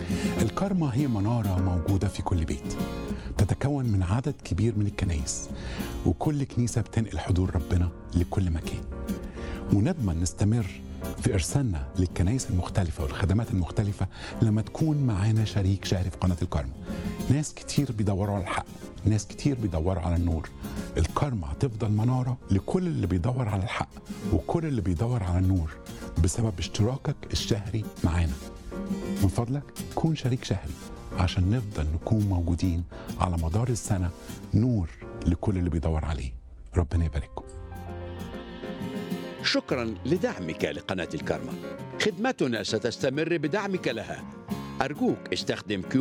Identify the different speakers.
Speaker 1: الكارما هي منارة موجودة في كل بيت تتكون من عدد كبير من الكنايس وكل كنيسة بتنقل حضور ربنا لكل مكان ونضمن نستمر في إرسالنا للكنايس المختلفة والخدمات المختلفة لما تكون معانا شريك شهري في قناة الكارما ناس كتير بيدوروا على الحق ناس كتير بيدوروا على النور الكارما هتفضل منارة لكل اللي بيدور على الحق وكل اللي بيدور على النور بسبب اشتراكك الشهري معانا من فضلك كون شريك شهري عشان نفضل نكون موجودين على مدار السنة نور لكل اللي بيدور عليه ربنا يبارككم
Speaker 2: شكرا لدعمك لقناة الكارما خدمتنا ستستمر بدعمك لها أرجوك استخدم كيو